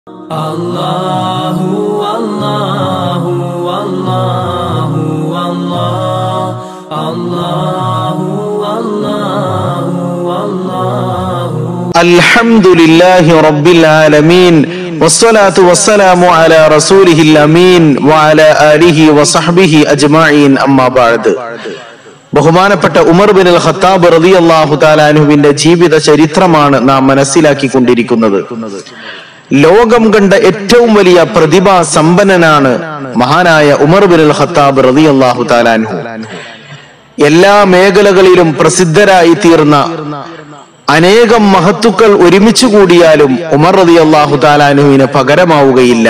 അല്ലാഹു അല്ലാഹു അല്ലാഹു അല്ലാഹു അല്ലാഹു അല്ലാഹു الحمد لله رب العالمين والصلاة والسلام على رسوله الأمين وعلى آله وصحبه أجمعين أما بعد ബഹുമാനപ്പെട്ട ഉമർ ബിൻ അൽ ഖത്താബ് റതി അള്ളാഹു താലാനുവിന്റെ ജീവിത ചരിത്രമാണ് നാം മനസ്സിലാക്കിക്കൊണ്ടിരിക്കുന്നത് ലോകം കണ്ട ഏറ്റവും വലിയ പ്രതിഭാ സമ്പന്നനാണ് മഹാനായ ഉമർ ബിൻ അൽ ഖത്താബ് റതി അള്ളാഹു താലാൻഹു എല്ലാ മേഖലകളിലും പ്രസിദ്ധരായി തീർന്ന അനേകം മഹത്തുക്കൾ ഒരുമിച്ച് കൂടിയാലും ഉമർ റതി അള്ളാഹു താലാനുവിന് പകരമാവുകയില്ല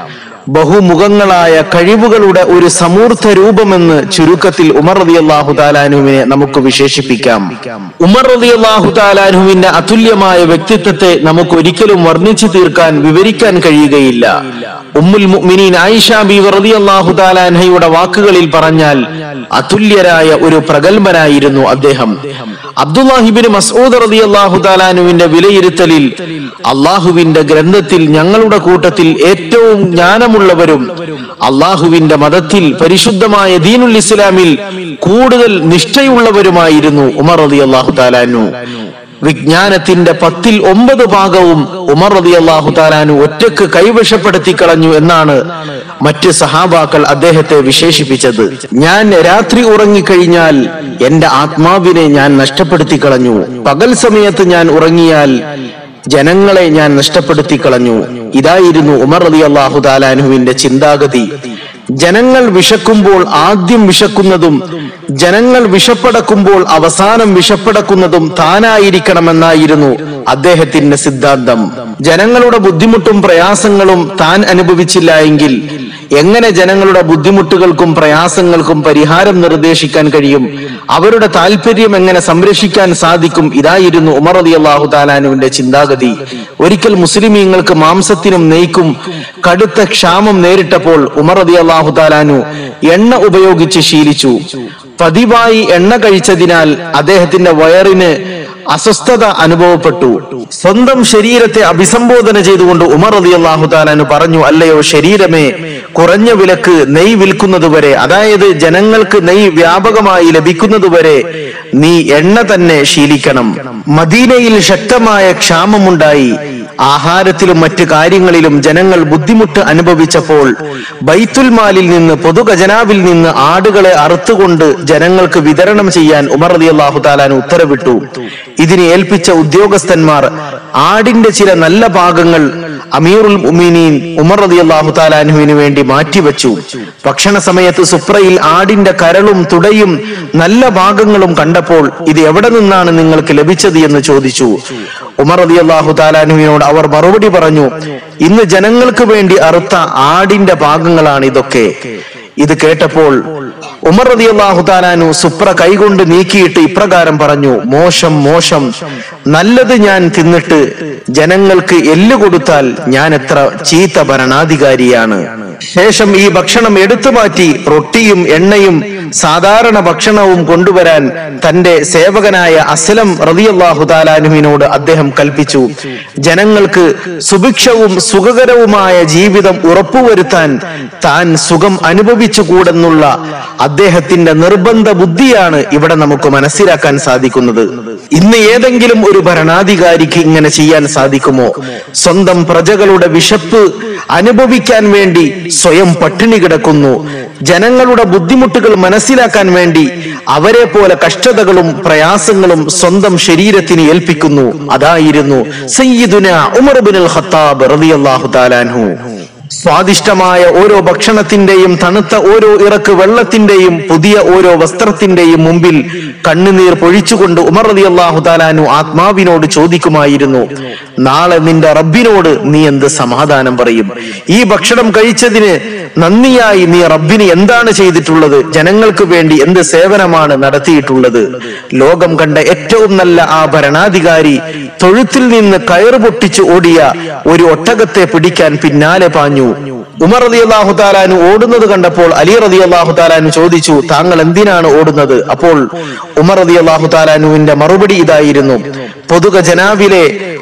ബഹുമുഖങ്ങളായ കഴിവുകളുടെ ഒരു സമൂർത്ത രൂപമെന്ന് ചുരുക്കത്തിൽ ഉമർ റതി അള്ളാഹു താലാനുവിനെ നമുക്ക് വിശേഷിപ്പിക്കാം ഉമർ റതി അള്ളാഹു താലാനുവിന്റെ അതുല്യമായ വ്യക്തിത്വത്തെ നമുക്ക് ഒരിക്കലും വർണ്ണിച്ചു തീർക്കാൻ വിവരിക്കാൻ കഴിയുകയില്ല ഉമ്മുൽ മുഅ്മിനീൻ ആയിഷ ബി റതി അള്ളാഹു താലാൻഹയുടെ വാക്കുകളിൽ പറഞ്ഞാൽ അതുല്യരായ ഒരു പ്രഗത്ഭനായിരുന്നു അദ്ദേഹം അബ്ദുല്ലാഹിബിൻ മസൂദ് റതി അള്ളാഹു താലാനുവിന്റെ വിലയിരുത്തലിൽ അള്ളാഹുവിന്റെ ഗ്രന്ഥത്തിൽ ഞങ്ങളുടെ കൂട്ടത്തിൽ ഏറ്റവും ജ്ഞാനമുള്ളവരും അള്ളാഹുവിന്റെ മതത്തിൽ പരിശുദ്ധമായ ദീനുൽ ഇസ്ലാമിൽ കൂടുതൽ നിഷ്ഠയുള്ളവരുമായിരുന്നു ഉമർ റതി അള്ളാഹു താലാനു വിജ്ഞാനത്തിന്റെ പത്തിൽ ഒമ്പത് ഭാഗവും ഉമർ റതി അള്ളാഹു താലാനു ഒറ്റക്ക് കൈവശപ്പെടുത്തി കളഞ്ഞു എന്നാണ് മറ്റ് സഹാബാക്കൾ അദ്ദേഹത്തെ വിശേഷിപ്പിച്ചത് ഞാൻ രാത്രി ഉറങ്ങിക്കഴിഞ്ഞാൽ എന്റെ ആത്മാവിനെ ഞാൻ നഷ്ടപ്പെടുത്തി കളഞ്ഞു പകൽ സമയത്ത് ഞാൻ ഉറങ്ങിയാൽ ജനങ്ങളെ ഞാൻ നഷ്ടപ്പെടുത്തി കളഞ്ഞു ഇതായിരുന്നു ഉമർ റതി അള്ളാഹു താലാനുവിന്റെ ചിന്താഗതി ജനങ്ങൾ വിശക്കുമ്പോൾ ആദ്യം വിശക്കുന്നതും ജനങ്ങൾ വിശപ്പടക്കുമ്പോൾ അവസാനം വിശപ്പടക്കുന്നതും താനായിരിക്കണമെന്നായിരുന്നു അദ്ദേഹത്തിന്റെ സിദ്ധാന്തം ജനങ്ങളുടെ ബുദ്ധിമുട്ടും പ്രയാസങ്ങളും താൻ അനുഭവിച്ചില്ല എങ്കിൽ എങ്ങനെ ജനങ്ങളുടെ ബുദ്ധിമുട്ടുകൾക്കും പ്രയാസങ്ങൾക്കും പരിഹാരം നിർദ്ദേശിക്കാൻ കഴിയും അവരുടെ താല്പര്യം എങ്ങനെ സംരക്ഷിക്കാൻ സാധിക്കും ഇതായിരുന്നു ഉമർ അലി അള്ളാഹു താലാനുവിന്റെ ചിന്താഗതി ഒരിക്കൽ മുസ്ലിമീങ്ങൾക്ക് മാംസത്തിനും നെയ്ക്കും കടുത്ത ക്ഷാമം നേരിട്ടപ്പോൾ ഉമർ അലി അള്ളാഹു താലാനു എണ്ണ ഉപയോഗിച്ച് ശീലിച്ചു പതിവായി എണ്ണ കഴിച്ചതിനാൽ അദ്ദേഹത്തിന്റെ വയറിന് അസ്വസ്ഥത അനുഭവപ്പെട്ടു സ്വന്തം ശരീരത്തെ അഭിസംബോധന ചെയ്തുകൊണ്ട് ഉമർ അലി അള്ളാഹു താലാനു പറഞ്ഞു അല്ലയോ ശരീരമേ കുറഞ്ഞ വിലക്ക് നെയ് വിൽക്കുന്നതുവരെ അതായത് ജനങ്ങൾക്ക് നെയ് വ്യാപകമായി ലഭിക്കുന്നതുവരെ നീ എണ്ണ തന്നെ ശീലിക്കണം മദീനയിൽ ശക്തമായ ക്ഷാമമുണ്ടായി ആഹാരത്തിലും മറ്റു കാര്യങ്ങളിലും ജനങ്ങൾ ബുദ്ധിമുട്ട് അനുഭവിച്ചപ്പോൾ ബൈത്തുൽ മാലിൽ നിന്ന് പൊതു ഖജനാവിൽ നിന്ന് ആടുകളെ അറുത്തുകൊണ്ട് ജനങ്ങൾക്ക് വിതരണം ചെയ്യാൻ ഉമർ റതി അള്ളാഹു താലാൻ ഉത്തരവിട്ടു ഇതിനെ ഏൽപ്പിച്ച ഉദ്യോഗസ്ഥന്മാർ ആടിന്റെ ചില നല്ല ഭാഗങ്ങൾ അമീറുൽ ഉമീനീൻ ഉമർ റതി അള്ളാഹു താലാനുവിന് വേണ്ടി മാറ്റിവെച്ചു ഭക്ഷണ സമയത്ത് സുപ്രയിൽ ആടിന്റെ കരളും തുടയും നല്ല ഭാഗങ്ങളും കണ്ടപ്പോൾ ഇത് എവിടെ നിന്നാണ് നിങ്ങൾക്ക് ലഭിച്ചത് എന്ന് ചോദിച്ചു ഉമർ റതി അള്ളാഹു താലാനുവിനോട് അവർ മറുപടി പറഞ്ഞു ഇന്ന് ജനങ്ങൾക്ക് വേണ്ടി അറുത്ത ആടിന്റെ ഭാഗങ്ങളാണ് ഇതൊക്കെ ഇത് കേട്ടപ്പോൾ ഉമർ റതി അള്ളാഹു താലാനു സുപ്ര കൈകൊണ്ട് നീക്കിയിട്ട് ഇപ്രകാരം പറഞ്ഞു മോശം മോശം നല്ലത് ഞാൻ തിന്നിട്ട് ജനങ്ങൾക്ക് എല്ല് കൊടുത്താൽ ഞാൻ എത്ര ചീത്ത ഭരണാധികാരിയാണ് ശേഷം ഈ ഭക്ഷണം എടുത്തു മാറ്റി റൊട്ടിയും എണ്ണയും സാധാരണ ഭക്ഷണവും കൊണ്ടുവരാൻ തന്റെ സേവകനായ അസ്ലം റതിയല്ലാഹു താലാനുവിനോട് അദ്ദേഹം കൽപ്പിച്ചു ജനങ്ങൾക്ക് സുഭിക്ഷവും സുഖകരവുമായ ജീവിതം ഉറപ്പുവരുത്താൻ താൻ സുഖം അനുഭവിച്ചുകൂടെന്നുള്ള അദ്ദേഹത്തിന്റെ നിർബന്ധ ബുദ്ധിയാണ് ഇവിടെ നമുക്ക് മനസ്സിലാക്കാൻ സാധിക്കുന്നത് ഇന്ന് ഏതെങ്കിലും ഒരു ഭരണാധികാരിക്ക് ഇങ്ങനെ ചെയ്യാൻ സാധിക്കുമോ സ്വന്തം പ്രജകളുടെ വിശപ്പ് അനുഭവിക്കാൻ വേണ്ടി സ്വയം പട്ടിണി കിടക്കുന്നു ജനങ്ങളുടെ ബുദ്ധിമുട്ടുകൾ മനസ്സിലാക്കാൻ വേണ്ടി അവരെ പോലെ കഷ്ടതകളും പ്രയാസങ്ങളും സ്വന്തം ശരീരത്തിന് ഏൽപ്പിക്കുന്നു അതായിരുന്നു സയ്യിദുന ഉമർ ബിൻ ഖത്താബ് റളിയല്ലാഹു താലാൻഹു സ്വാദിഷ്ടമായ ഓരോ ഭക്ഷണത്തിന്റെയും തണുത്ത ഓരോ ഇറക്ക് വെള്ളത്തിന്റെയും പുതിയ ഓരോ വസ്ത്രത്തിന്റെയും മുമ്പിൽ കണ്ണുനീർ പൊഴിച്ചുകൊണ്ട് ഉമർ റതി അള്ളാഹു താലാനു ആത്മാവിനോട് ചോദിക്കുമായിരുന്നു നാളെ നിന്റെ റബ്ബിനോട് നീ എന്ത് സമാധാനം പറയും ഈ ഭക്ഷണം കഴിച്ചതിന് നന്ദിയായി നീ റബ്ബിന് എന്താണ് ചെയ്തിട്ടുള്ളത് ജനങ്ങൾക്ക് വേണ്ടി എന്ത് സേവനമാണ് നടത്തിയിട്ടുള്ളത് ലോകം കണ്ട ഏറ്റവും നല്ല ആ ഭരണാധികാരി തൊഴുത്തിൽ നിന്ന് കയറ് പൊട്ടിച്ച് ഓടിയ ഒരു ഒട്ടകത്തെ പിടിക്കാൻ പിന്നാലെ പാഞ്ഞു ഉമർ റതി അള്ളാഹു താലാനു ഓടുന്നത് കണ്ടപ്പോൾ അലി റതി അള്ളാഹു താലാനു ചോദിച്ചു താങ്കൾ എന്തിനാണ് ഓടുന്നത് അപ്പോൾ ഉമർ റതി അള്ളാഹു താലാനുവിന്റെ മറുപടി ഇതായിരുന്നു പൊതുക ജനാവിലെ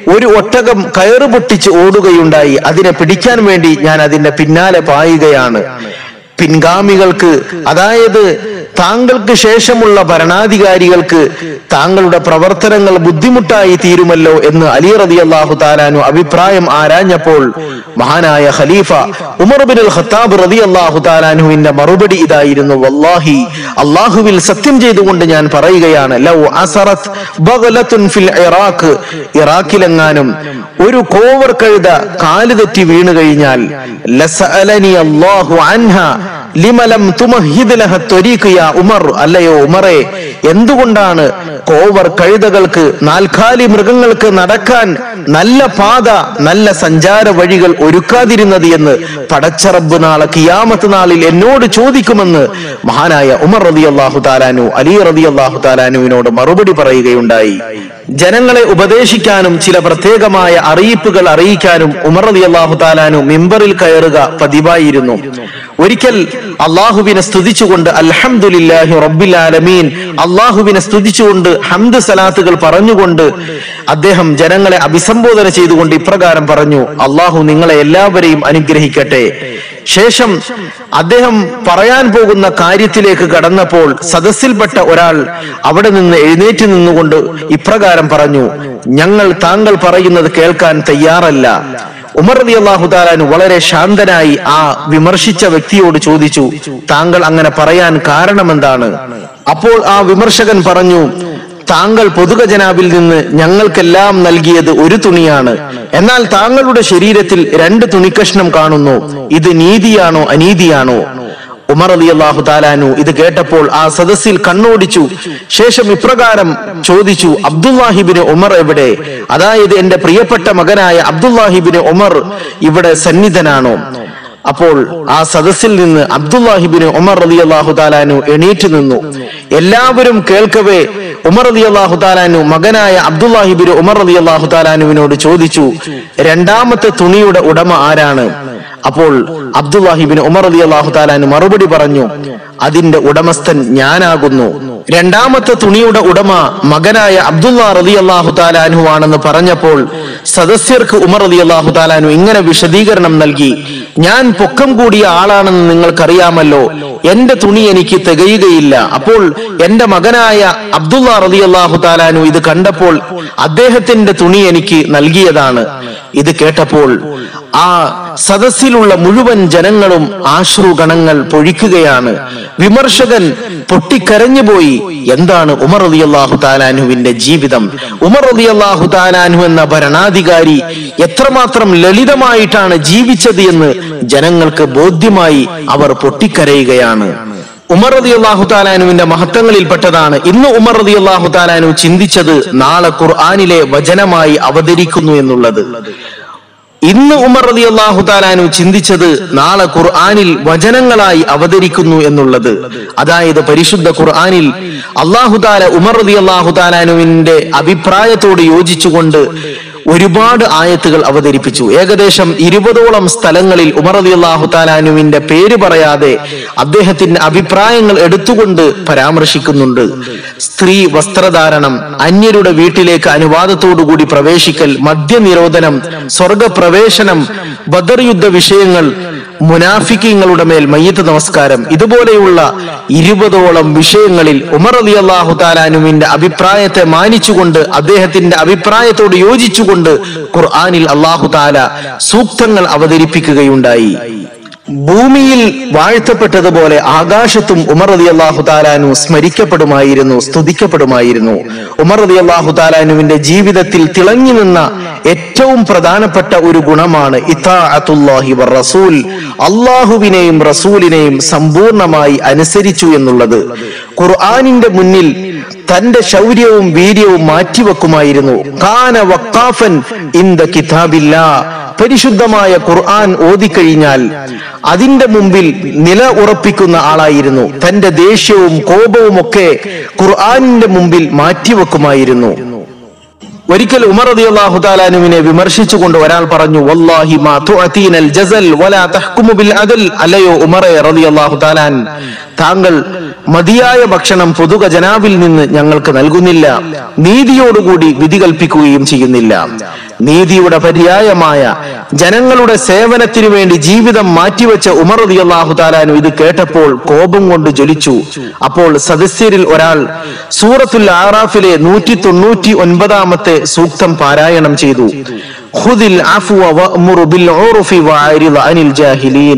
ഒരു ഒട്ടകം കയറ് പൊട്ടിച്ച് ഓടുകയുണ്ടായി അതിനെ പിടിക്കാൻ വേണ്ടി ഞാൻ അതിന്റെ പിന്നാലെ പായുകയാണ് പിൻഗാമികൾക്ക് അതായത് താങ്കൾക്ക് ശേഷമുള്ള ഭരണാധികാരികൾക്ക് താങ്കളുടെ പ്രവർത്തനങ്ങൾ ബുദ്ധിമുട്ടായി തീരുമല്ലോ എന്ന് അലി റതി അള്ളാഹു താലാനു അഭിപ്രായം ആരാഞ്ഞപ്പോൾ മഹാനായ ഖലീഫ ഉമർ ബിൻ അൽ ഖത്താബ് റതി അള്ളാഹു താലാനുവിന്റെ മറുപടി ഇതായിരുന്നു വല്ലാഹി അള്ളാഹുവിൽ സത്യം ചെയ്തുകൊണ്ട് ഞാൻ പറയുകയാണ് ലൗ അസറത്ത് ബഗ്ലത്തുൻ ഫിൽ ഇറാഖ് ഇറാഖിലെങ്ങാനും ഒരു കോവർ കഴുത കാല് തെറ്റി വീണു കഴിഞ്ഞാൽ ലസഅലനി അല്ലാഹു അൻഹ ലിമലം തുമഹിദ് ലഹ ത്വരീഖ് യാ ഉമർ അല്ലയോ ഉമറെ എന്തുകൊണ്ടാണ് കോവർ കഴുതകൾക്ക് നാൽക്കാലി മൃഗങ്ങൾക്ക് നടക്കാൻ നല്ല പാത നല്ല സഞ്ചാര വഴികൾ ഒരുക്കാതിരുന്നത് എന്ന് പടച്ചറബ് നാളെ കിയാമത്ത് നാളിൽ എന്നോട് ചോദിക്കുമെന്ന് മഹാനായ ഉമർ റതി അള്ളാഹു താലാനു അലി റതി അള്ളാഹു താലാനുവിനോട് മറുപടി പറയുകയുണ്ടായി ജനങ്ങളെ ഉപദേശിക്കാനും ചില പ്രത്യേകമായ അറിയിപ്പുകൾ അറിയിക്കാനും ഉമർ റതി അള്ളാഹു താലാനു മിമ്പറിൽ കയറുക പതിവായിരുന്നു ഒരിക്കൽ അള്ളാഹുവിനെ സ്തുതിച്ചുകൊണ്ട് അൽഹംദുലില്ലാഹി റബ്ബിൽ ആലമീൻ അള്ളാഹുവിനെ സ്തുതിച്ചുകൊണ്ട് ഹംദ് സലാത്തുകൾ പറഞ്ഞുകൊണ്ട് അദ്ദേഹം ജനങ്ങളെ അഭിസംബോധന ചെയ്തുകൊണ്ട് ഇപ്രകാരം പറഞ്ഞു അള്ളാഹു നിങ്ങളെ എല്ലാവരെയും അനുഗ്രഹിക്കട്ടെ ശേഷം അദ്ദേഹം പറയാൻ പോകുന്ന കാര്യത്തിലേക്ക് കടന്നപ്പോൾ സദസ്സിൽപ്പെട്ട ഒരാൾ അവിടെ നിന്ന് എഴുന്നേറ്റ് നിന്നുകൊണ്ട് ഇപ്രകാരം പറഞ്ഞു ഞങ്ങൾ താങ്കൾ പറയുന്നത് കേൾക്കാൻ തയ്യാറല്ല ഉമർ റതി അള്ളാഹു താലാനു വളരെ ശാന്തനായി ആ വിമർശിച്ച വ്യക്തിയോട് ചോദിച്ചു താങ്കൾ അങ്ങനെ പറയാൻ കാരണമെന്താണ് അപ്പോൾ ആ വിമർശകൻ പറഞ്ഞു താങ്കൾ പൊതുഖജനാവിൽ നിന്ന് ഞങ്ങൾക്കെല്ലാം നൽകിയത് ഒരു തുണിയാണ് എന്നാൽ താങ്കളുടെ ശരീരത്തിൽ രണ്ട് തുണിക്കഷ്ണം കാണുന്നു ഇത് നീതിയാണോ അനീതിയാണോ ഉമർ അലി അള്ളാഹു താലാനു ഇത് കേട്ടപ്പോൾ ആ സദസ്സിൽ കണ്ണോടിച്ചു ശേഷം ഇപ്രകാരം ചോദിച്ചു അബ്ദുല്ലാഹിബിന് ഉമർ എവിടെ അതായത് എന്റെ പ്രിയപ്പെട്ട മകനായ അബ്ദുല്ലാഹിബിന് ഉമർ ഇവിടെ സന്നിധനാണോ അപ്പോൾ ആ സദസ്സിൽ നിന്ന് അബ്ദുല്ലാഹിബിന് ഉമർ അലി അള്ളാഹു താലാനു എണീറ്റ് നിന്നു എല്ലാവരും കേൾക്കവേ ഉമർ അലി അള്ളാഹു താലാനു മകനായ അബ്ദുല്ലാഹിബിന് ഉമർ അലി അള്ളാഹു താലാനുവിനോട് ചോദിച്ചു രണ്ടാമത്തെ തുണിയുടെ ഉടമ ആരാണ് അപ്പോൾ അബ്ദുല്ലാഹിബിന് ഉമർ അലി അള്ളാഹു താലാനു മറുപടി പറഞ്ഞു അതിന്റെ ഉടമസ്ഥൻ ഞാനാകുന്നു രണ്ടാമത്തെ തുണിയുടെ ഉടമ മകനായ അബ്ദുല്ലാ റതി അള്ളാഹു താലാനു ആണെന്ന് പറഞ്ഞപ്പോൾ സദസ്യർക്ക് ഉമർ അലി അള്ളാഹു താലാനു ഇങ്ങനെ വിശദീകരണം നൽകി ഞാൻ പൊക്കം കൂടിയ ആളാണെന്ന് നിങ്ങൾക്കറിയാമല്ലോ എന്റെ തുണി എനിക്ക് തികയുകയില്ല അപ്പോൾ എന്റെ മകനായ അബ്ദുല്ലാ റതി അള്ളാഹു താലാനു ഇത് കണ്ടപ്പോൾ അദ്ദേഹത്തിന്റെ തുണി എനിക്ക് നൽകിയതാണ് ഇത് കേട്ടപ്പോൾ ആ സദസ്സിലുള്ള മുഴുവൻ ജനങ്ങളും ആശ്രുഗണങ്ങൾ പൊഴിക്കുകയാണ് വിമർശകൻ പൊട്ടിക്കരഞ്ഞുപോയി എന്താണ് ഉമർ അലി അള്ളാഹു താലാനുവിന്റെ ജീവിതം ഉമർ അലി അള്ളാഹു താലാനു എന്ന ഭരണാധികാരി എത്രമാത്രം ലളിതമായിട്ടാണ് ജീവിച്ചത് എന്ന് ജനങ്ങൾക്ക് ബോധ്യമായി അവർ പൊട്ടിക്കരയുകയാണ് ഉമർ റതി അള്ളാഹു താലാനുവിന്റെ മഹത്വങ്ങളിൽപ്പെട്ടതാണ് ഇന്ന് ഉമർ റതി അള്ളാഹു താലാനു ചിന്തിച്ചത് നാളെ ഖുർആാനിലെ വചനമായി അവതരിക്കുന്നു എന്നുള്ളത് ഇന്ന് ഉമർ റതി അള്ളാഹു താലാനു ചിന്തിച്ചത് നാളെ ഖുർആാനിൽ വചനങ്ങളായി അവതരിക്കുന്നു എന്നുള്ളത് അതായത് പരിശുദ്ധ ഖുർആാനിൽ അള്ളാഹു താല ഉമർ റതി അള്ളാഹു താലാനുവിന്റെ അഭിപ്രായത്തോട് യോജിച്ചുകൊണ്ട് ഒരുപാട് ആയത്തുകൾ അവതരിപ്പിച്ചു ഏകദേശം ഇരുപതോളം സ്ഥലങ്ങളിൽ ഉമർ അലി അള്ളാഹു താലാനുവിന്റെ പേര് പറയാതെ അദ്ദേഹത്തിന്റെ അഭിപ്രായങ്ങൾ എടുത്തുകൊണ്ട് പരാമർശിക്കുന്നുണ്ട് സ്ത്രീ വസ്ത്രധാരണം അന്യരുടെ വീട്ടിലേക്ക് അനുവാദത്തോടുകൂടി പ്രവേശിക്കൽ മദ്യനിരോധനം സ്വർഗപ്രവേശനം ബദർ യുദ്ധ വിഷയങ്ങൾ മുനാഫിക്കങ്ങളുടെ മേൽ മയ്യത്ത് നമസ്കാരം ഇതുപോലെയുള്ള ഇരുപതോളം വിഷയങ്ങളിൽ ഉമർ അലി അള്ളാഹു താലാനുവിന്റെ അഭിപ്രായത്തെ മാനിച്ചുകൊണ്ട് അദ്ദേഹത്തിന്റെ അഭിപ്രായത്തോട് യോജിച്ചുകൊണ്ട് ഖുർആാനിൽ അള്ളാഹു താല സൂക്തങ്ങൾ അവതരിപ്പിക്കുകയുണ്ടായി ഭൂമിയിൽ വാഴ്ത്തപ്പെട്ടതുപോലെ ആകാശത്തും ഉമർ അലി അള്ളാഹു താലാനു സ്മരിക്കപ്പെടുമായിരുന്നു സ്തുതിക്കപ്പെടുമായിരുന്നു ഉമർ അലി അള്ളാഹു താലാനുവിന്റെ ജീവിതത്തിൽ തിളങ്ങി നിന്ന ഏറ്റവും പ്രധാനപ്പെട്ട ഒരു ഗുണമാണ് ഇത്താഅത്തുല്ലാഹി വർ റസൂൽ അള്ളാഹുവിനെയും റസൂലിനെയും സമ്പൂർണമായി അനുസരിച്ചു എന്നുള്ളത് ഖുർആാനിന്റെ മുന്നിൽ തന്റെ ശൗര്യവും വീര്യവും മാറ്റിവെക്കുമായിരുന്നു കാന വക്കാഫൻ ഇൻ ദ കിതാബില്ല പരിശുദ്ധമായ ഖുർആൻ ഓതിക്കഴിഞ്ഞാൽ അതിന്റെ മുമ്പിൽ നില ഉറപ്പിക്കുന്ന ആളായിരുന്നു തന്റെ ദേഷ്യവും കോപവും ഒക്കെ ഖുർആനിന്റെ മുമ്പിൽ മാറ്റിവെക്കുമായിരുന്നു ഒരിക്കൽ ഉമർ റളിയല്ലാഹു താലാനുവിനെ വിമർശിച്ചുകൊണ്ട് ഒരാൾ പറഞ്ഞു വല്ലാഹി മാ തുഅതീനൽ ജസൽ വലാ തഹ്കുമു ബിൽ അദൽ അല്ലയോ ഉമറെ റളിയല്ലാഹു താലാൻ താങ്കൾ മതിയായ ഭക്ഷണം പൊതുക ജനാവിൽ നിന്ന് ഞങ്ങൾക്ക് നൽകുന്നില്ല നീതിയോടുകൂടി വിധി കൽപ്പിക്കുകയും ചെയ്യുന്നില്ല നീതിയുടെ പര്യായമായ ജനങ്ങളുടെ സേവനത്തിനു വേണ്ടി ജീവിതം മാറ്റിവെച്ച ഉമർ റതി അള്ളാഹു താലാനു ഇത് കേട്ടപ്പോൾ കോപം കൊണ്ട് ജ്വലിച്ചു അപ്പോൾ സദസ്യരിൽ ഒരാൾ സൂറത്തുൽ ആറാഫിലെ നൂറ്റി തൊണ്ണൂറ്റി ഒൻപതാമത്തെ സൂക്തം പാരായണം ചെയ്തു ഖുദിൽ അഫ്വ വഅ്മുറു ബിൽ ഉർഫി വഅരിദ് അനിൽ ജാഹിലീൻ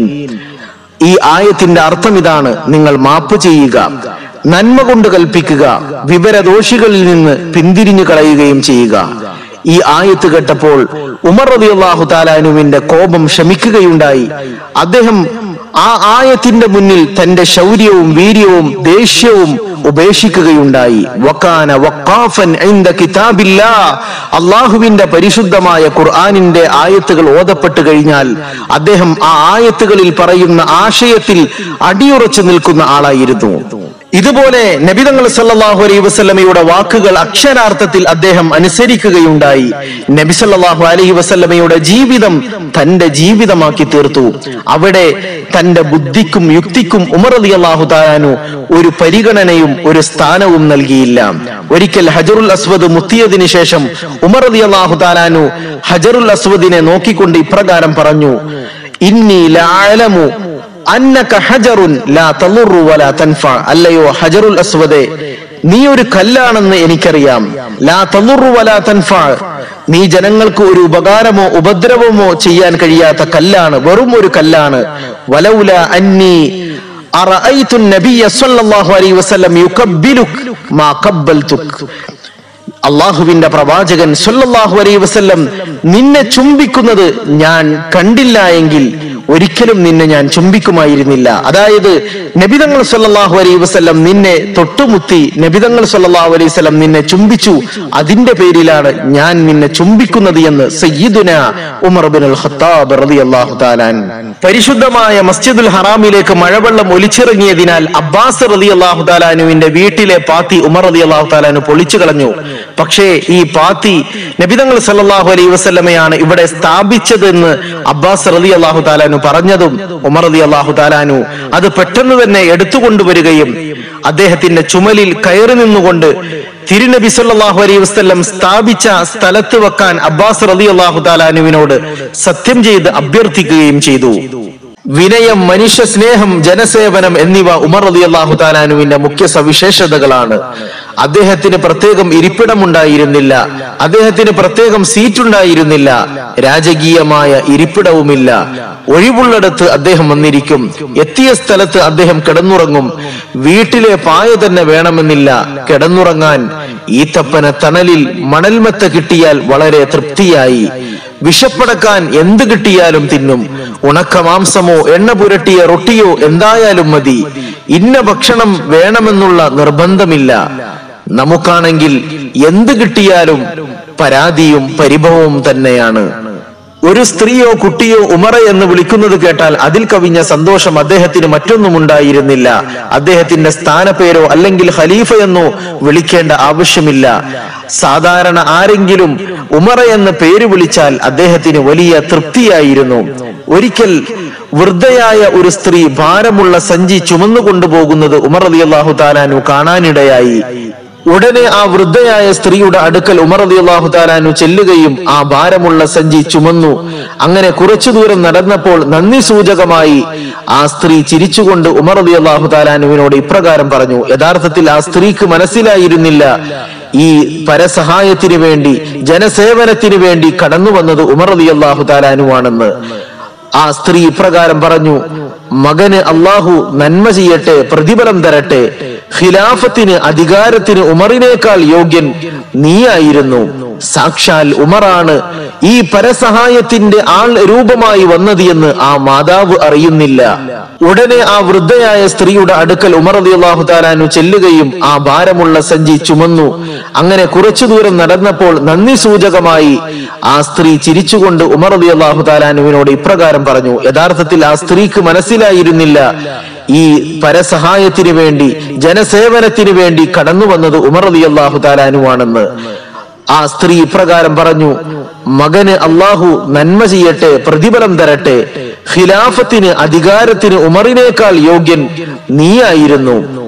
ഈ ആയത്തിന്റെ അർത്ഥം ഇതാണ് നിങ്ങൾ മാപ്പ് ചെയ്യുക നന്മ കൊണ്ട് കൽപ്പിക്കുക വിവരദോഷികളിൽ നിന്ന് പിന്തിരിഞ്ഞു കളയുകയും ചെയ്യുക ഈ ആയത്ത് കേട്ടപ്പോൾ ഉമർ റളിയല്ലാഹു താലാനുവിന്റെ കോപം ശമിക്കുകയുണ്ടായി അദ്ദേഹം ആ ആയത്തിന്റെ മുന്നിൽ തന്റെ ശൗര്യവും വീര്യവും ദേഷ്യവും ഉപേക്ഷിക്കുകയുണ്ടായി വക്കാന വക്കാഫൻ ഇൻദ കിതാബില്ലാ അള്ളാഹുവിന്റെ പരിശുദ്ധമായ ഖുർആനിന്റെ ആയത്തുകൾ ഓതപ്പെട്ടു കഴിഞ്ഞാൽ അദ്ദേഹം ആ ആയത്തുകളിൽ പറയുന്ന ആശയത്തിൽ അടിയുറച്ചു നിൽക്കുന്ന ആളായിരുന്നു ഇതുപോലെ നബിതങ്ങൾ സല്ലല്ലാഹു അലൈഹി വസല്ലമയുടെ വാക്കുകൾ അക്ഷരാർത്ഥത്തിൽ അദ്ദേഹം അനുസരിക്കുകയുണ്ടായി നബി സല്ലല്ലാഹു അലൈഹി വസല്ലമയുടെ ജീവിതം തന്റെ ജീവിതമാക്കി തീർത്തു അവിടെ തന്റെ ബുദ്ധിക്കും യുക്തിക്കും ഉമർ റളിയല്ലാഹു താലാനു ഒരു പരിഗണനയും ഒരു സ്ഥാനവും നൽകിയില്ല ഒരിക്കൽ ഹജറുൽ അസ്വദ് മുത്തിയതിനു ശേഷം ഉമർ റളിയല്ലാഹു താലാനു ഹജറുൽ അസ്വദിനെ നോക്കിക്കൊണ്ട് ഇപ്രകാരം പറഞ്ഞു ഇന്നി ലഅലമു അന്നക ഹജറുൻ ലാ തളുറു വലാ തൻഫ അല്ലയോ ഹജറുൽ അസ്വദെ നീ ഒരു കല്ലാണെന്ന് എനിക്കറിയാം ലാ തളുറു വലാ തൻഫ നീ ജനങ്ങൾക്ക് ഒരു ഉപകാരമോ ഉപദ്രവമോ ചെയ്യാൻ കഴിയാത്ത കല്ലാണ് വെറും ഒരു കല്ലാണ് വലൗല അന്നി അറഅയ്തു നബിയ സ്വല്ലല്ലാഹു അലൈഹി വസല്ലം യുകബ്ബിലുക് മാ ഖബ്ബൽതുക് അള്ളാഹുവിന്റെ പ്രവാചകൻ സല്ലല്ലാഹു അലൈഹി വസല്ലം നിന്നെ ചുംബിക്കുന്നത് ഞാൻ കണ്ടില്ല എങ്കിൽ ഒരിക്കലും നിന്നെ ഞാൻ ചുംബിക്കുമായിരുന്നില്ല അതായത് നബിതങ്ങൾ സല്ലല്ലാഹു അലൈഹി വസല്ലം നിന്നെ തൊട്ടുമുത്തി നബിതങ്ങൾ സല്ലല്ലാഹു അലൈഹി വസല്ലം നിന്നെ ചുംബിച്ചു അതിന്റെ പേരിലാണ് ഞാൻ നിന്നെ ചുംബിക്കുന്നത് എന്ന് സയ്യിദുന ഉമർ ബിൻ അൽ ഖത്താബ് റളിയല്ലാഹു തആലാൻ പരിശുദ്ധമായ മസ്ജിദുൽ ഹറാമിലേക്ക് മഴവെള്ളം ഒലിച്ചിറങ്ങിയതിനാൽ അബ്ബാസ് റളിയല്ലാഹു തആലാനുവിന്റെ വീട്ടിലെ പാത്തി ഉമർ റളിയല്ലാഹു തആലാനു പൊളിച്ചു കളഞ്ഞു പക്ഷേ ഈ പാത്തി നബിതങ്ങൾ സല്ലല്ലാഹു അലൈഹി വസല്ലമയാണ് ഇവിടെ സ്ഥാപിച്ചതെന്ന് അബ്ബാസ് റളി അള്ളാഹു താലാനു പറഞ്ഞതും ഉമർ റളി അള്ളാഹു താലാനു അത് പെട്ടെന്ന് തന്നെ എടുത്തുകൊണ്ടുവരികയും അദ്ദേഹത്തിന്റെ ചുമലിൽ കയറി നിന്നുകൊണ്ട് തിരുനബി സല്ലല്ലാഹു അലൈഹി വസല്ലം സ്ഥാപിച്ച സ്ഥലത്ത് വെക്കാൻ അബ്ബാസ് റളി അള്ളാഹു താലാനുവിനോട് സത്യം ചെയ്ത് അഭ്യർത്ഥിക്കുകയും ചെയ്തു വിനയം മനുഷ്യ സ്നേഹം ജനസേവനം എന്നിവ ഉമർ റളി അള്ളാഹു താലാനുവിന്റെ മുഖ്യ സവിശേഷതകളാണ് അദ്ദേഹത്തിന് പ്രത്യേകം ഇരിപ്പിടമുണ്ടായിരുന്നില്ല അദ്ദേഹത്തിന് പ്രത്യേകം സീറ്റുണ്ടായിരുന്നില്ല രാജകീയമായ ഇരിപ്പിടവുമില്ല ഒഴിവുള്ളിടത്ത് അദ്ദേഹം വന്നിരിക്കും എത്തിയ സ്ഥലത്ത് അദ്ദേഹം കിടന്നുറങ്ങും വീട്ടിലെ പായ തന്നെ വേണമെന്നില്ല കിടന്നുറങ്ങാൻ ഈത്തപ്പന തണലിൽ മണൽമത്ത കിട്ടിയാൽ വളരെ തൃപ്തിയായി വിഷപ്പടക്കാൻ എന്ത് കിട്ടിയാലും തിന്നും ഉണക്ക മാംസമോ എണ്ണ പുരട്ടിയ റൊട്ടിയോ എന്തായാലും മതി ഇന്ന ഭക്ഷണം വേണമെന്നുള്ള നിർബന്ധമില്ല നമുക്കാണെങ്കിൽ എന്ത് കിട്ടിയാലും പരാതിയും പരിഭവവും തന്നെയാണ് ഒരു സ്ത്രീയോ കുട്ടിയോ ഉമറ എന്ന് വിളിക്കുന്നത് കേട്ടാൽ അതിൽ കവിഞ്ഞ സന്തോഷം അദ്ദേഹത്തിന് മറ്റൊന്നും ഉണ്ടായിരുന്നില്ല അദ്ദേഹത്തിന്റെ സ്ഥാനപ്പേരോ അല്ലെങ്കിൽ ഖലീഫ എന്നോ വിളിക്കേണ്ട ആവശ്യമില്ല സാധാരണ ആരെങ്കിലും ഉമറ എന്ന പേര് വിളിച്ചാൽ അദ്ദേഹത്തിന് വലിയ തൃപ്തിയായിരുന്നു ഒരിക്കൽ വൃദ്ധയായ ഒരു സ്ത്രീ ഭാരമുള്ള സഞ്ചി ചുമന്നു കൊണ്ടുപോകുന്നത് ഉമർ അലി അള്ളാഹു താലാനു കാണാനിടയായി ഉടനെ ആ വൃദ്ധയായ സ്ത്രീയുടെ അടുക്കൽ ഉമർ അലി അള്ളാഹു താലാനു ചെല്ലുകയും ആ ഭാരമുള്ള സഞ്ചി ചുമന്നു അങ്ങനെ കുറച്ചു ദൂരം നടന്നപ്പോൾ നന്ദി സൂചകമായി ആ സ്ത്രീ ചിരിച്ചുകൊണ്ട് ഉമർ അലി അള്ളാഹു താലാനുവിനോട് ഇപ്രകാരം പറഞ്ഞു യഥാർത്ഥത്തിൽ ആ സ്ത്രീക്ക് മനസ്സിലായിരുന്നില്ല ഈ പരസഹായത്തിന് വേണ്ടി ജനസേവനത്തിന് വേണ്ടി കടന്നു വന്നത് ഉമർ അലി അള്ളാഹു താലാനുവാണെന്ന് ആ സ്ത്രീ ഇപ്രകാരം പറഞ്ഞു മകന് അള്ളാഹു നന്മ ചെയ്യട്ടെ പ്രതിഫലം തരട്ടെ ഖിലാഫത്തിന് അധികാരത്തിന് ഉമറിനേക്കാൾ യോഗ്യൻ നീയായിരുന്നു സാക്ഷാൽ ഉമറാണ് ഈ പരസഹായത്തിന്റെ ആൾ രൂപമായി വന്നത് എന്ന് ആ മാതാവ് അറിയുന്നില്ല ഉടനെ ആ വൃദ്ധയായ സ്ത്രീയുടെ അടുക്കൽ ഉമർ അലി അള്ളാഹു താലാനു ചെല്ലുകയും ആ ഭാരമുള്ള സഞ്ചി ചുമന്നു അങ്ങനെ കുറച്ചു ദൂരം നടന്നപ്പോൾ നന്ദി സൂചകമായി ആ സ്ത്രീ ചിരിച്ചുകൊണ്ട് ഉമർ അലി അള്ളാഹു താലാനുവിനോട് ഇപ്രകാരം പറഞ്ഞു യഥാർത്ഥത്തിൽ ആ സ്ത്രീക്ക് മനസ്സിലായിരുന്നില്ല ഈ പരസഹായത്തിന് വേണ്ടി ജനസേവനത്തിന് വേണ്ടി കടന്നു വന്നത് ഉമർ അലി അള്ളാഹു താലാനുവാണെന്ന് ആ സ്ത്രീ ഇപ്രകാരം പറഞ്ഞു മകന് അള്ളാഹു നന്മ ചെയ്യട്ടെ പ്രതിഫലം തരട്ടെ ഖിലാഫത്തിന് അധികാരത്തിന് ഉമറിനേക്കാൾ യോഗ്യൻ നീയായിരുന്നു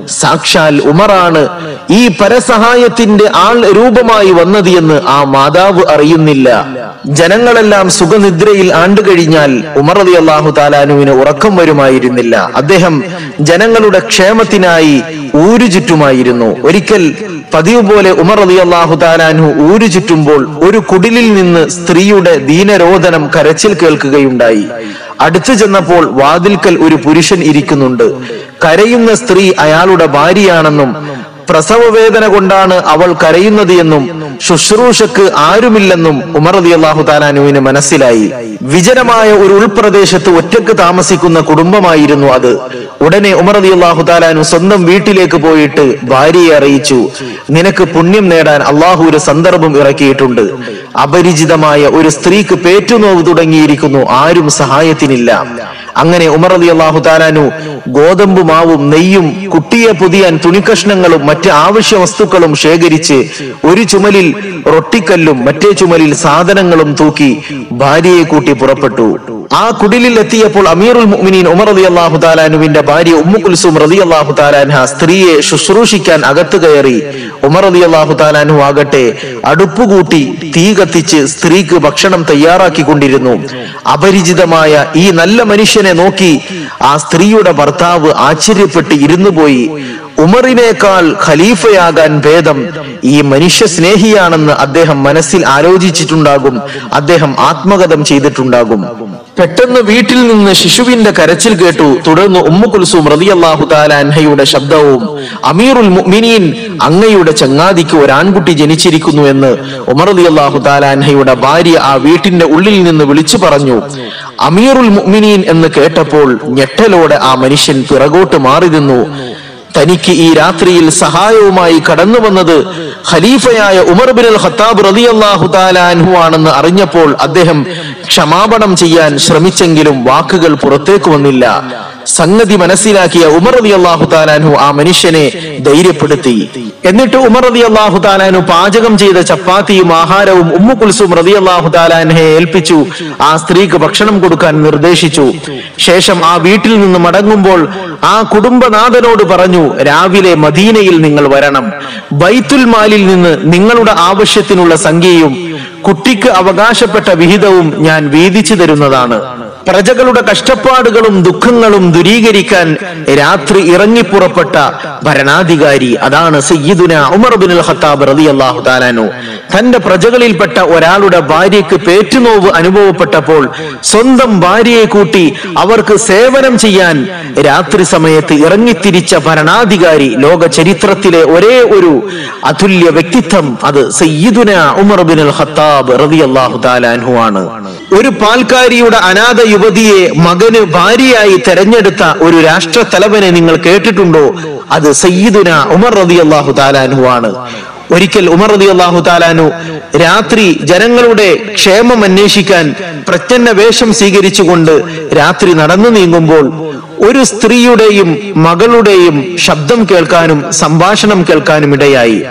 സാക്ഷാൽ ഉമറാണ് ഈ പരസഹായത്തിന്റെ ആൾ രൂപമായി വന്നത് എന്ന് ആ മാതാവ് അറിയുന്നില്ല ജനങ്ങളെല്ലാം സുഖനിദ്രയിൽ ആണ്ടുകഴിഞ്ഞാൽ ഉമർ അലി അള്ളാഹു താലാനുവിന് ഉറക്കം വരുമായിരുന്നില്ല അദ്ദേഹം ജനങ്ങളുടെ ക്ഷേമത്തിനായി ഊരു ചുറ്റുമായിരുന്നു ഒരിക്കൽ പതിവ് പോലെ ഉമർ അലി അള്ളാഹു താലാനു ഊരു ചുറ്റുമ്പോൾ ഒരു കുടിലിൽ നിന്ന് സ്ത്രീയുടെ ദീനരോധനം കരച്ചിൽ കേൾക്കുകയുണ്ടായി അടുത്തു ചെന്നപ്പോൾ വാതിൽക്കൽ ഒരു പുരുഷൻ ഇരിക്കുന്നുണ്ട് കരയുന്ന സ്ത്രീ അയാളുടെ ഭാര്യയാണെന്നും പ്രസവവേദന കൊണ്ടാണ് അവൾ കരയുന്നത് എന്നും ശുശ്രൂഷക്ക് ആരുമില്ലെന്നും ഉമർ റതി അള്ളാഹു താലാനുവിന് മനസ്സിലായി വിജനമായ ഒരു ഉൾപ്രദേശത്ത് ഒറ്റക്ക് താമസിക്കുന്ന കുടുംബമായിരുന്നു അത് ഉടനെ ഉമർ റതി അള്ളാഹു താലാനു സ്വന്തം വീട്ടിലേക്ക് പോയിട്ട് ഭാര്യയെ അറിയിച്ചു നിനക്ക് പുണ്യം നേടാൻ അള്ളാഹു ഒരു സന്ദർഭം ഇറക്കിയിട്ടുണ്ട് അപരിചിതമായ ഒരു സ്ത്രീക്ക് പേറ്റുനോവ് തുടങ്ങിയിരിക്കുന്നു ആരും സഹായത്തിനില്ല അങ്ങനെ ഉമർ അലി അള്ളാഹു താലാനു ഗോതമ്പ് മാവും നെയ്യും കുട്ടിയെ പൊതിയാൻ തുണിക്കഷ്ണങ്ങളും മറ്റ് ആവശ്യ വസ്തുക്കളും ശേഖരിച്ച് ഒരു ചുമലിൽ റൊട്ടിക്കല്ലും മറ്റേ ചുമലിൽ സാധനങ്ങളും തൂക്കി ഭാര്യയെ കൂട്ടി പുറപ്പെട്ടു ആ കുടിലിൽ എത്തിയപ്പോൾ അമീറുൽ മുഅ്മിനീൻ ഉമർ റതി അള്ളാഹു താലാനുവിന്റെ ഭാര്യ ഉമ്മു കുൽസും റതി അള്ളാഹു താലാൻഹ സ്ത്രീയെ ശുശ്രൂഷിക്കാൻ അകത്ത് കയറി ഉമർ റതി അള്ളാഹു താലാനു ആകട്ടെ അടുപ്പുകൂട്ടി തീ കത്തിച്ച് സ്ത്രീക്ക് ഭക്ഷണം തയ്യാറാക്കിക്കൊണ്ടിരുന്നു അപരിചിതമായ ഈ നല്ല മനുഷ്യനെ നോക്കി ആ സ്ത്രീയുടെ ഭർത്താവ് ആശ്ചര്യപ്പെട്ട് ഇരുന്നു പോയി ഉമറിനേക്കാൾ ഖലീഫയാകാൻ ഭേദം ഈ മനുഷ്യ സ്നേഹിയാണെന്ന് അദ്ദേഹം മനസ്സിൽ ആലോചിച്ചിട്ടുണ്ടാകും അദ്ദേഹം ആത്മഗതം ചെയ്തിട്ടുണ്ടാകും പെട്ടെന്ന് വീട്ടിൽ നിന്ന് ശിശുവിന്റെ കരച്ചിൽ കേട്ടു തുടർന്ന് ഉമ്മു കുൽസും റളിയല്ലാഹു തആല അൻഹയുടെ ശബ്ദവും അമീറുൽ മുഅ്മിനീൻ അങ്ങയുടെ ചങ്ങാതിക്ക് ഒരു ആൺകുട്ടി ജനിച്ചിരിക്കുന്നു എന്ന് ഉമർ റളിയല്ലാഹു തആല അൻഹയുടെ ഭാര്യ ആ വീട്ടിന്റെ ഉള്ളിൽ നിന്ന് വിളിച്ചു പറഞ്ഞു അമീറുൽ മുഅ്മിനീൻ എന്ന് കേട്ടപ്പോൾ ഞെട്ടലോടെ ആ മനുഷ്യൻ പിറകോട്ട് മാറി നിന്നു തനിക്ക് ഈ രാത്രിയിൽ സഹായവുമായി കടന്നു വന്നത് ഖലീഫയായ ഉമർ ബിൻ അൽ ഖത്താബ് റളിയല്ലാഹു തആല അൻഹു ആണെന്ന് അറിഞ്ഞപ്പോൾ അദ്ദേഹം ക്ഷമാപണം ചെയ്യാൻ ശ്രമിച്ചെങ്കിലും വാക്കുകൾ പുറത്തേക്ക് വന്നില്ല സംഗതി മനസ്സിലാക്കിയ ഉമർ റതി അള്ളാഹു താലാനു ആ മനുഷ്യനെ ധൈര്യപ്പെടുത്തി എന്നിട്ട് ഉമർ റതി അള്ളാഹു താലാനു പാചകം ചെയ്ത ചപ്പാത്തിയും ആഹാരവും ഉമ്മു കുൽസും റതി അള്ളാഹു താലാനെ ഏൽപ്പിച്ചു ആ സ്ത്രീക്ക് ഭക്ഷണം കൊടുക്കാൻ നിർദ്ദേശിച്ചു ശേഷം ആ വീട്ടിൽ നിന്ന് മടങ്ങുമ്പോൾ ആ കുടുംബനാഥനോട് പറഞ്ഞു രാവിലെ മദീനയിൽ നിങ്ങൾ വരണം ബൈത്തുൽ മാലിൽ നിന്ന് നിങ്ങളുടെ ആവശ്യത്തിനുള്ള സംഖ്യയും കുട്ടിക്ക് അവകാശപ്പെട്ട വിഹിതവും ഞാൻ വീതിച്ചു തരുന്നതാണ് പ്രജകളുടെ കഷ്ടപ്പാടുകളും ദുഃഖങ്ങളും ദുരീകരിക്കാൻ രാത്രി ഇറങ്ങിപ്പുറപ്പെട്ട ഭരണാധികാരി അതാണ് സയ്യിദുന ഉമർ ബിൻ ഖത്താബ് റളിയല്ലാഹു താലാനു തന്റെ പ്രജകളിൽപ്പെട്ട ഒരാളുടെ ഭാര്യയ്ക്ക് പേറ്റുനോവ് അനുഭവപ്പെട്ടപ്പോൾ സ്വന്തം ഭാര്യയെ കൂട്ടി അവർക്ക് സേവനം ചെയ്യാൻ രാത്രി സമയത്ത് ഇറങ്ങിത്തിരിച്ച ഭരണാധികാരി ലോക ചരിത്രത്തിലെ ഒരേ ഒരു അതുല്യ വ്യക്തിത്വം അത് സയ്യിദുന ഉമർ ബിൻ ഖത്താബ് റളിയല്ലാഹു താലാൻഹു ആണ് ഒരു പാൽക്കാരിയുടെ അനാഥ യുവതിയെ മകന് ഭാര്യയായി തെരഞ്ഞെടുത്ത ഒരു രാഷ്ട്ര തലവനെ നിങ്ങൾ കേട്ടിട്ടുണ്ടോ അത് സയ്യിദുന ഉമർ റതി അള്ളാഹു താലാൻഹു ആണ് ഒരിക്കൽ ഉമർ റതി അള്ളാഹു താലാനു രാത്രി ജനങ്ങളുടെ ക്ഷേമം അന്വേഷിക്കാൻ പ്രത്യന്ന വേഷം സ്വീകരിച്ചുകൊണ്ട് രാത്രി നടന്നു നീങ്ങുമ്പോൾ ഒരു സ്ത്രീയുടെയും മകളുടെയും ശബ്ദം കേൾക്കാനും സംഭാഷണം കേൾക്കാനും ഇടയായി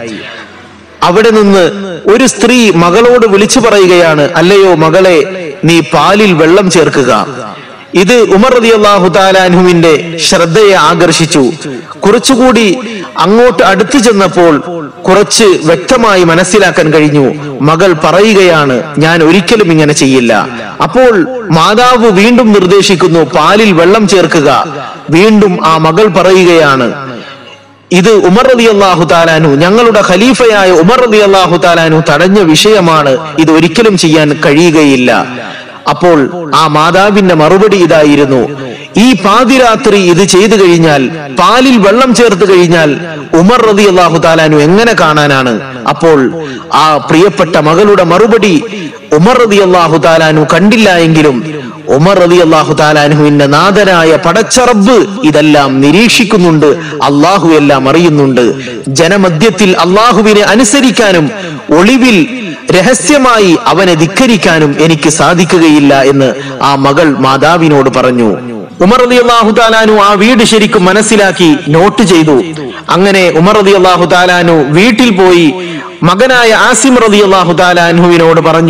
അവിടെ നിന്ന് ഒരു സ്ത്രീ മകളോട് വിളിച്ചു പറയുകയാണ് അല്ലയോ മകളെ നീ പാലിൽ വെള്ളം ചേർക്കുക ഇത് ഉമർ റതി അള്ളാഹു താലാൻഹുവിന്റെ ശ്രദ്ധയെ ആകർഷിച്ചു കുറച്ചുകൂടി അങ്ങോട്ട് അടുത്തു ചെന്നപ്പോൾ കുറച്ച് വ്യക്തമായി മനസ്സിലാക്കാൻ കഴിഞ്ഞു മകൾ പറയുകയാണ് ഞാൻ ഒരിക്കലും ഇങ്ങനെ ചെയ്യില്ല അപ്പോൾ മാതാവ് വീണ്ടും നിർദ്ദേശിക്കുന്നു പാലിൽ വെള്ളം ചേർക്കുക വീണ്ടും ആ മകൾ പറയുകയാണ് ഇത് ഉമർ റതി അള്ളാഹു താലാനു ഞങ്ങളുടെ ഖലീഫയായ ഉമർ റതി അള്ളാഹു താലാനു തടഞ്ഞ വിഷയമാണ് ഇത് ഒരിക്കലും ചെയ്യാൻ കഴിയുകയില്ല അപ്പോൾ ആ മാതാവിന്റെ മറുപടി ഇതായിരുന്നു ഈ പാതിരാത്രി ഇത് ചെയ്തു കഴിഞ്ഞാൽ പാലിൽ വെള്ളം ചേർത്ത് കഴിഞ്ഞാൽ ഉമർ റതി അള്ളാഹു താലാനു എങ്ങനെ കാണാനാണ് അപ്പോൾ ആ പ്രിയപ്പെട്ട മകളുടെ മറുപടി ഉമർ റതി അള്ളാഹു താലാനു കണ്ടില്ല എങ്കിലും ഉമർ റതി അള്ളാഹു താലാനുവിന്റെ നാഥനായ പടച്ചറബ് ഇതെല്ലാം നിരീക്ഷിക്കുന്നുണ്ട് അള്ളാഹു എല്ലാം അറിയുന്നുണ്ട് ജനമധ്യത്തിൽ അള്ളാഹുവിനെ അനുസരിക്കാനും ഒളിവിൽ രഹസ്യമായി അവനെ ധിക്കരിക്കാനും എനിക്ക് സാധിക്കുകയില്ല എന്ന് ആ മകൾ മാതാവിനോട് പറഞ്ഞു ഉമർ അലി അള്ളാഹു താലാനു ആ വീട് ശരിക്കും മനസ്സിലാക്കി നോട്ട് ചെയ്തു അങ്ങനെ ഉമർ അലി അള്ളാഹു താലാനു വീട്ടിൽ പോയി മകനായ ആസിം റതി അള്ളാഹു താലാൻഹുവിനോട് പറഞ്ഞു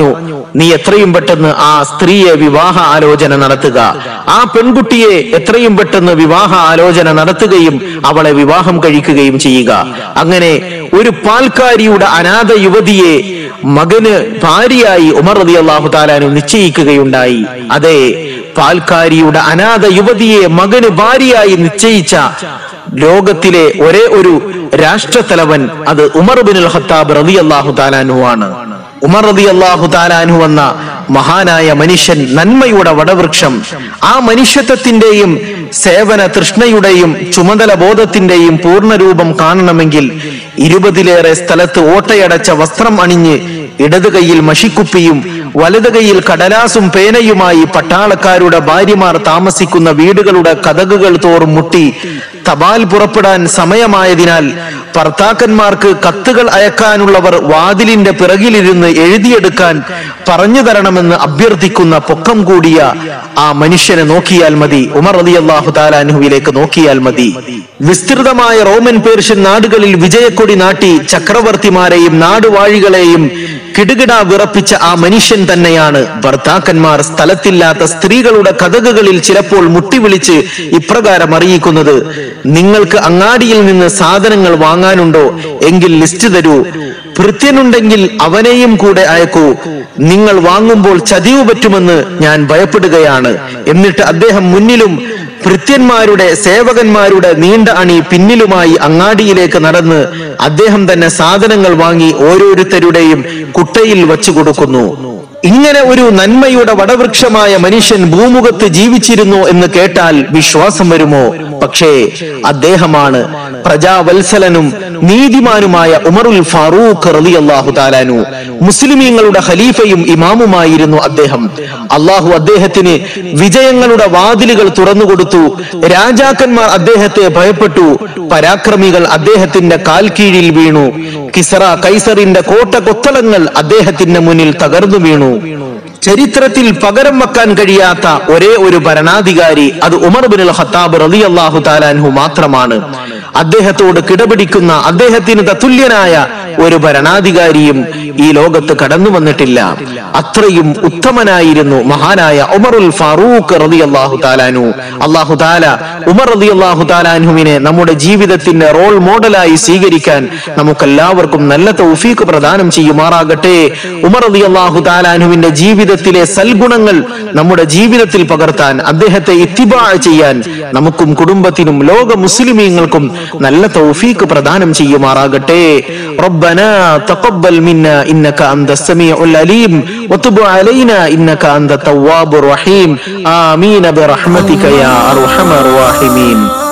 നീ എത്രയും പെട്ടെന്ന് ആ സ്ത്രീയെ വിവാഹ ആലോചന നടത്തുക ആ പെൺകുട്ടിയെ എത്രയും പെട്ടെന്ന് വിവാഹ ആലോചന നടത്തുകയും അവളെ വിവാഹം കഴിക്കുകയും ചെയ്യുക അങ്ങനെ ഒരു പാൽക്കാരിയുടെ അനാഥ യുവതിയെ മകന് ഭാര്യയായി ഉമർ റതി അള്ളാഹു താലാനു നിശ്ചയിക്കുകയുണ്ടായി അതെ പാൽക്കാരിയുടെ അനാഥ യുവതിയെ മകന് ഭാര്യയായി നിശ്ചയിച്ച ലോകത്തിലെ ഒരേ ഒരു രാഷ്ട്രത്തലവൻ അത് ഉമർ ബിൻ ഖത്താബ് റതി അള്ളാഹു താലാനു ആണ് ഉമർ റതി അള്ളാഹു താലാനു എന്ന മഹാനായ മനുഷ്യൻ നന്മയുടെ വടവൃക്ഷം ആ മനുഷ്യത്വത്തിന്റെയും സേവന തൃഷ്ണയുടെയും ചുമതല ബോധത്തിന്റെയും പൂർണ്ണരൂപം കാണണമെങ്കിൽ ഇരുപതിലേറെ സ്ഥലത്ത് ഓട്ടയടച്ച വസ്ത്രം അണിഞ്ഞ് ഇടത് കൈയിൽ മഷിക്കുപ്പിയും വലത് കൈയിൽ കടലാസും പേനയുമായി പട്ടാളക്കാരുടെ ഭാര്യമാർ താമസിക്കുന്ന വീടുകളുടെ കഥകുകൾ തോറും മുട്ടി തപാൽ പുറപ്പെടാൻ സമയമായതിനാൽ ഭർത്താക്കന്മാർക്ക് കത്തുകൾ അയക്കാനുള്ളവർ വാതിലിന്റെ പിറകിലിരുന്ന് എഴുതിയെടുക്കാൻ പറഞ്ഞു തരണമെന്ന് അഭ്യർത്ഥിക്കുന്ന പൊക്കം കൂടിയ ആ മനുഷ്യനെ നോക്കിയാൽ മതി ഉമർ അലി അള്ളാഹു താലാനുഹുവിലേക്ക് നോക്കിയാൽ മതി വിസ്തൃതമായ റോമൻ പേർഷ്യൻ നാടുകളിൽ വിജയക്കൊടി നാട്ടി ചക്രവർത്തിമാരെയും നാടുവാഴികളെയും കിടുകിട വിറപ്പിച്ച ആ മനുഷ്യൻ തന്നെയാണ് ഭർത്താക്കന്മാർ സ്ഥലത്തില്ലാത്ത സ്ത്രീകളുടെ കഥകുകളിൽ ചിലപ്പോൾ മുട്ടിവിളിച്ച് ഇപ്രകാരം അറിയിക്കുന്നത് നിങ്ങൾക്ക് അങ്ങാടിയിൽ നിന്ന് സാധനങ്ങൾ വാങ്ങാനുണ്ടോ എങ്കിൽ ലിസ്റ്റ് തരൂ ഭൃത്യനുണ്ടെങ്കിൽ അവനെയും കൂടെ അയക്കൂ നിങ്ങൾ വാങ്ങുമ്പോൾ ചതിവ് പറ്റുമെന്ന് ഞാൻ ഭയപ്പെടുകയാണ് എന്നിട്ട് അദ്ദേഹം മുന്നിലും ഭൃത്യന്മാരുടെ സേവകന്മാരുടെ നീണ്ട അണി പിന്നിലുമായി അങ്ങാടിയിലേക്ക് നടന്ന് അദ്ദേഹം തന്നെ സാധനങ്ങൾ വാങ്ങി ഓരോരുത്തരുടെയും കുട്ടയിൽ വച്ചു കൊടുക്കുന്നു ഇങ്ങനെ ഒരു നന്മയുടെ വടവൃക്ഷമായ മനുഷ്യൻ ഭൂമുഖത്ത് ജീവിച്ചിരുന്നു എന്ന് കേട്ടാൽ വിശ്വാസം വരുമോ പക്ഷേ അദ്ദേഹമാണ് പ്രജാവത്സലനും നീതിമാനുമായ ഉമറുൽ ഫാറൂഖ് റലി അള്ളാഹു താലാനു മുസ്ലിമീങ്ങളുടെ ഖലീഫയും ഇമാമുമായിരുന്നു അദ്ദേഹം അള്ളാഹു അദ്ദേഹത്തിന് വിജയങ്ങളുടെ വാതിലുകൾ തുറന്നുകൊടുത്തു രാജാക്കന്മാർ അദ്ദേഹത്തെ ഭയപ്പെട്ടു പരാക്രമികൾ അദ്ദേഹത്തിന്റെ കാൽ കീഴിൽ വീണു കിസറ കൈസറിന്റെ കോട്ട കൊത്തളങ്ങൾ അദ്ദേഹത്തിന്റെ മുന്നിൽ തകർന്നു വീണു ചരിത്രത്തിൽ പകരം വെക്കാൻ കഴിയാത്ത ഒരേ ഒരു ഭരണാധികാരി അത് ഉമർ ബിൻ ഖത്താബ് റലി അള്ളാഹു താലാൻഹു മാത്രമാണ് അദ്ദേഹത്തോട് കിടപിടിക്കുന്ന അദ്ദേഹത്തിന് തത്തുല്യനായ ഒരു ഭരണാധികാരിയും ഈ ലോകത്ത് കടന്നു വന്നിട്ടില്ല അത്രയും ഉത്തമനായിരുന്നു മഹാനായ ഉമറുൽ ഫാറൂഖ് റതി അള്ളാഹു താലാനു അള്ളാഹു താല ഉമർ റതി അള്ളാഹു താലാൻഹുവിനെ നമ്മുടെ ജീവിതത്തിന്റെ റോൾ മോഡലായി സ്വീകരിക്കാൻ നമുക്കെല്ലാവർക്കും നല്ല തൗഫീഖ് പ്രദാനം ചെയ്യുമാറാകട്ടെ ഉമർ റതി അള്ളാഹു താലാൻഹുവിന്റെ ജീവിതത്തിലെ സൽഗുണങ്ങൾ നമ്മുടെ ജീവിതത്തിൽ പകർത്താൻ അദ്ദേഹത്തെ ഇത്തിബാ ചെയ്യാൻ നമുക്കും കുടുംബത്തിനും ലോക മുസ്ലിമീങ്ങൾക്കും നല്ല തൗഫീഖ് പ്രദാനം ചെയ്യുമാറാകട്ടെ ربنا تقبل منا انك انت السميع العليم وتب علينا انك انت التواب الرحيم امين برحمتك يا ارحم الراحمين